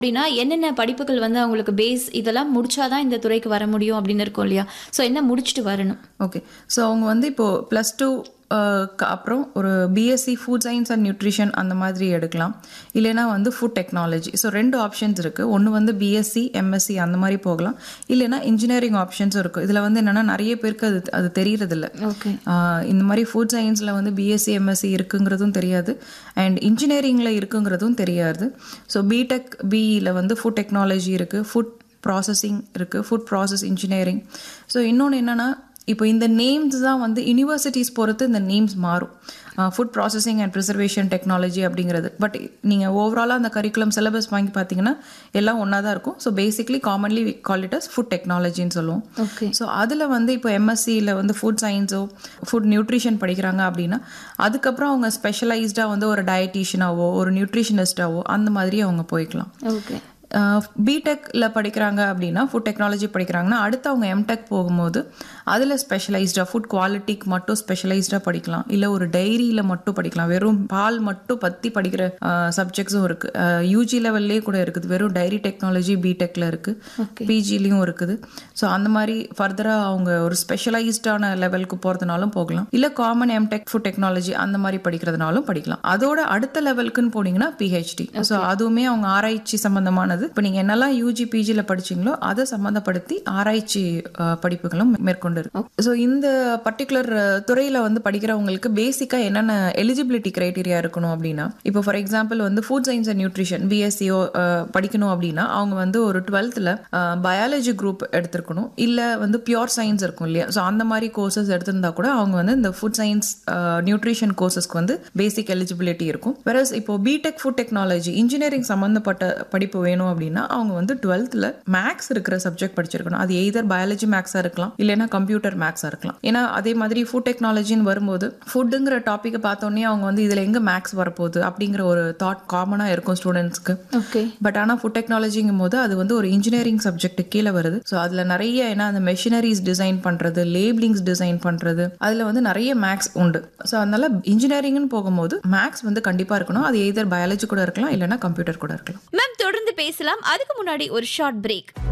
அப்படின்னா என்னென்ன படிப்புகள் வந்து அவங்களுக்கு பேஸ் இதெல்லாம் முடிச்சாதான் இந்த துறைக்கு வர முடியும் அப்படின்னு இருக்கும் இல்லையா ஸோ என்ன முடிச்சுட்டு வரணும் ஓகே ஸோ அவங்க வந்து இப்போது ப்ளஸ் டூ அப்புறம் ஒரு BSc food science and nutrition அந்த மாதிரி எடுக்கலாம் இல்லைனா வந்து ஃபுட் டெக்னாலஜி ஸோ ரெண்டு ஆப்ஷன்ஸ் இருக்குது ஒன்று வந்து பிஎஸ்சி எம்எஸ்சி அந்த மாதிரி போகலாம் இல்லைனா இன்ஜினியரிங் ஆப்ஷன்ஸும் இருக்குது இதில் வந்து என்னென்னா நிறைய பேருக்கு அது அது தெரியறதில்ல ஓகே ஆஹ் இந்த மாதிரி ஃபுட் சயின்ஸில் வந்து பிஎஸ்சி எம்எஸ்சி இருக்குங்கிறதும் தெரியாது அண்ட் இன்ஜினியரிங்கில் இருக்குங்கிறதும் தெரியாது ஸோ பிடெக் பிஇயில் வந்து ஃபுட் டெக்னாலஜி இருக்குது ஃபுட் ப்ராசஸிங் இருக்குது ஃபுட் ப்ராசஸ் இன்ஜினியரிங் ஸோ இன்னொன்று என்னென்னா இப்போ இந்த நேம்ஸ் தான் வந்து யூனிவர்சிட்டிஸ் பொறுத்து இந்த நேம்ஸ் மாறும் food processing and preservation technology அப்படிங்கிறது பட் நீங்கள் ஓவராலாக அந்த கரிக்குலம் சிலபஸ் வாங்கி பார்த்தீங்கன்னா எல்லாம் ஒன்றா தான் இருக்கும் so basically commonly call it as food டெக்னாலஜின்னு சொல்லுவோம் ஓகே ஸோ அதில் வந்து இப்போ எம்எஸ்சியில் வந்து ஃபுட் சயின்ஸோ ஃபுட் நியூட்ரிஷன் படிக்கிறாங்க அப்படின்னா அதுக்கப்புறம் அவங்க ஸ்பெஷலைஸ்டாக வந்து ஒரு டயட்டீஷியனாவோ ஒரு நியூட்ரிஷனிஸ்டாவோ அந்த மாதிரி அவங்க போய்க்கலாம் ஓகே பிடெக்கில் படிக்கிறாங்க அப்படின்னா ஃபுட் டெக்னாலஜி படிக்கிறாங்கன்னா அடுத்து அவங்க எம்டெக் போகும்போது அதில் ஸ்பெஷலைஸ்டாக ஃபுட் குவாலிட்டிக்கு மட்டும் ஸ்பெஷலைஸ்டாக படிக்கலாம் இல்லை ஒரு டைரியில் மட்டும் படிக்கலாம் வெறும் பால் மட்டும் பற்றி படிக்கிற சப்ஜெக்ட்ஸும் இருக்குது யூஜி லெவல்லே கூட இருக்குது வெறும் டைரி டெக்னாலஜி பிடெக்கில் இருக்குது பிஜிலையும் இருக்குது ஸோ அந்த மாதிரி ஃபர்தராக அவங்க ஒரு ஸ்பெஷலைஸ்டான லெவலுக்கு போகிறதுனாலும் போகலாம் இல்லை காமன் எம்டெக் ஃபுட் டெக்னாலஜி அந்த மாதிரி படிக்கிறதுனாலும் படிக்கலாம் அதோட அடுத்த லெவலுக்குன்னு போனீங்கன்னா பிஹெச்டி ஸோ அதுவுமே அவங்க ஆராய்ச்சி சம்பந்தமானது இப்போ நீங்கள் என்னெல்லாம் யூஜி பிஜியில் படிச்சீங்களோ அதை சம்மந்தப்படுத்தி ஆராய்ச்சி அஹ், படிப்புகளும் மேற்கொண்டு இருக்கு ஸோ இந்த பர்டிகுலர் துறையில் வந்து படிக்கிறவங்களுக்கு பேசிக்காக என்னென்ன எலிஜிபிலிட்டி கிரைட்டீரியா இருக்கணும் அப்படின்னா இப்போ ஃபார் எக்ஸாம்பிள் வந்து ஃபுட் சயின்ஸ் அண்ட் நியூட்ரிஷன் பிஎஸ்சிஓ படிக்கணும் அப்படின்னா அவங்க வந்து ஒரு டுவெல்த்தில் பயாலஜி குரூப் எடுத்திருக்கணும் இல்லை வந்து பியோர் சயின்ஸ் இருக்கும் இல்லையா ஸோ அந்த மாதிரி கோர்சஸ் எடுத்திருந்தா கூட அவங்க வந்து இந்த ஃபுட் சயின்ஸ் நியூட்ரிஷன் கோர்சஸ்க்கு வந்து பேசிக் எலிஜிபிலிட்டி இருக்கும் வெரஸ் இப்போ பிடெக் ஃபுட் டெக்னாலஜி இன்ஜினியரிங் சம்மந்தப்பட்ட படிப்பு வேணும் அப்படின்னா அவங்க வந்து டுவெல்த்தில் மேக்ஸ் இருக்கிற சப்ஜெக்ட் படிச்சிருக்கணும் அது எய்தர் பயாலஜி மேக்ஸாக இருக்கலாம் இல்லைன்னா கம்ப்யூட்டர் மேக்ஸாக இருக்கலாம் ஏன்னா அதே மாதிரி ஃபுட் டெக்னாலஜின்னு வரும்போது ஃபுட்டுங்கிற டாப்பிக்கை பார்த்தோன்னே அவங்க வந்து இதில் எங்கே மேக்ஸ் வரப்போகுது அப்படிங்கிற ஒரு தாட் காமனாக இருக்கும் ஸ்டூடெண்ட்ஸ்க்கு ஓகே பட் ஆனால் ஃபுட் டெக்னாலஜிங்கும் போது அது வந்து ஒரு இன்ஜினியரிங் சப்ஜெக்ட் கீழே வருது ஸோ அதில் நிறைய ஏன்னா அந்த மெஷினரிஸ் டிசைன் பண்ணுறது லேபிளிங்ஸ் டிசைன் பண்ணுறது அதில் வந்து நிறைய மேக்ஸ் உண்டு ஸோ அதனால இன்ஜினியரிங்னு போகும்போது மேக்ஸ் வந்து கண்டிப்பாக இருக்கணும் அது எய்தர் பயாலஜி கூட இருக்கலாம் இல்லைன்னா கம்ப்யூட்டர் கூட இருக்கலாம் மேம் தொடர்ந்து பேசலாம் அதுக்கு முன்னாடி ஒரு ஷார்ட் பிரேக்